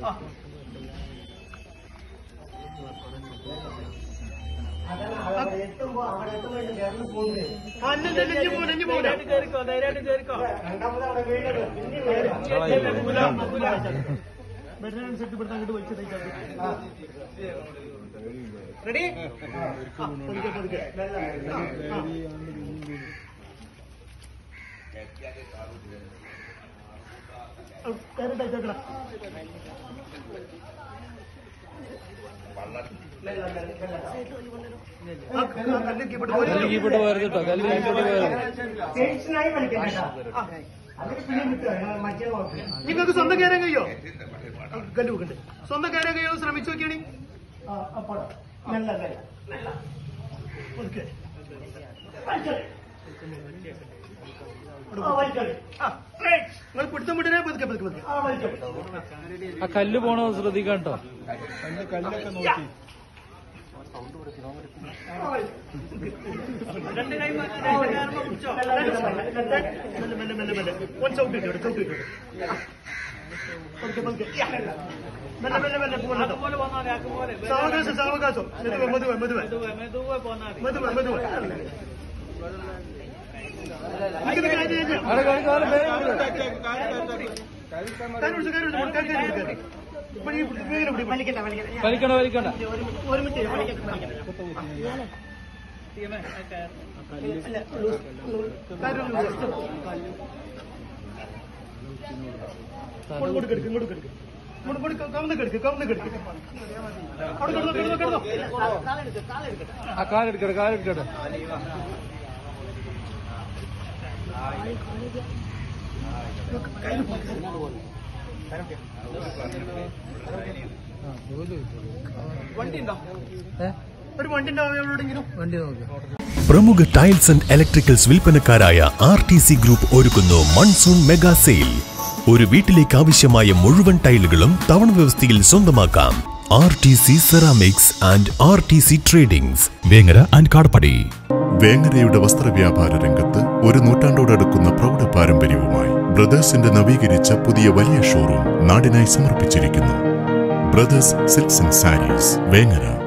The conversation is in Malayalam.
റെഡി കല്ല് കീപ്പിട്ട് പോയത് കേട്ടോ കല്ല് കീപ്പിട്ട് പോയത് നിങ്ങൾക്ക് സ്വന്തം കയറാൻ കഴിയോ കല്ലു വെക്കണ്ട് സ്വന്തം കയറാൻ കഴിയോ ശ്രമിച്ചു നോക്കിയാണി ഓക്കെ നിങ്ങൾ പിടുത്തം വിടനെ പതുക്കെ പതുക്കെ പതുക്കെ ആ കല്ല് പോണോ ശ്രദ്ധിക്കാം കേട്ടോ രണ്ട് കൈ മാറ്റി രണ്ട് കാലുമ്മ പിടിച്ചോ. മെല്ലെ, മെല്ലെ, മെല്ലെ, മെല്ലെ. ഒന്ന് ചവിട്ടി ഇട്ടോട്ടെ, ചവിട്ടി ഇട്ടോട്ടെ. പതുക്കെ, പതുക്കെ. മെല്ലെ, മെല്ലെ, മെല്ലെ പോകുന്നുണ്ടോ? സാവകാശം, സാവകാശം. മെതുവെ, മെതുവെ, മെതുവെ. മെതുവെ, മെതുവെ. നിൽക്കുന്ന കാര്യം ചെയ്യാം. അവിടെ കാല് കാല് വേഗം വിട്. കാല് പിടിച്ച്, കാല് പിടിച്ച്, കാല് കാല് പിടിച്ച്. ഇപ്പോൾ ഈ പിടി- ഇങ്ങനെ പിടി, വലിക്കണ്ട, വലിക്കണ്ട. വലിക്കണ്ട വലിക്കണ്ട ഒരുമിച്ച് വലിക്കണ്ട, വലിക്കണ്ട. അല്ല, ലൂസ്, ലൂസ്. കാല് ലൂസ്. ഇങ്ങോട്ട് ഇങ്ങോട്ട് കെടുക്ക്, ഇങ്ങോട്ട് കെടുക്ക്. ഇങ്ങോട്ട് ഇങ്ങോട്ട് കവന്ന് കെടുക്ക്, കവന്ന് കെടുക്ക്. അവിടെ കിടന്നോ, കിടന്നോ, കിടന്നോ. ആ കാലെടുക്കട്ടെ കാലെടുക്കട്ടെ ഏ? ഒരു വണ്ടിന്റെ ആവശ്യമുള്ളെങ്കിലും വണ്ടി നോക്ക് പ്രമുഖ ടൈൽസ് ആൻഡ് ഇലക്ട്രിക്കൽസ് വിൽപ്പനക്കാരായ ആർ ടി സി ഗ്രൂപ്പ് ഒരുക്കുന്നു മൺസൂൺ മെഗാ സെയിൽ ഒരു വീട്ടിലേക്ക് ആവശ്യമായ മുഴുവൻ ടൈലുകളും തവണ വ്യവസ്ഥയിൽ സ്വന്തമാക്കാം R T C ceramics and R T C tradings Vengara and Kadappadi വേങ്ങരയുടെ വസ്ത്രവ്യാപാര രംഗത്ത് ഒരു നൂറ്റാണ്ടോടടുക്കുന്ന പ്രൗഢ പാരമ്പര്യവുമായി ബ്രദേഴ്സിന്റെ നവീകരിച്ച പുതിയ വലിയ ഷോറൂം നാടിനായി സമർപ്പിച്ചിരിക്കുന്നു brothers silks and sarees Vengara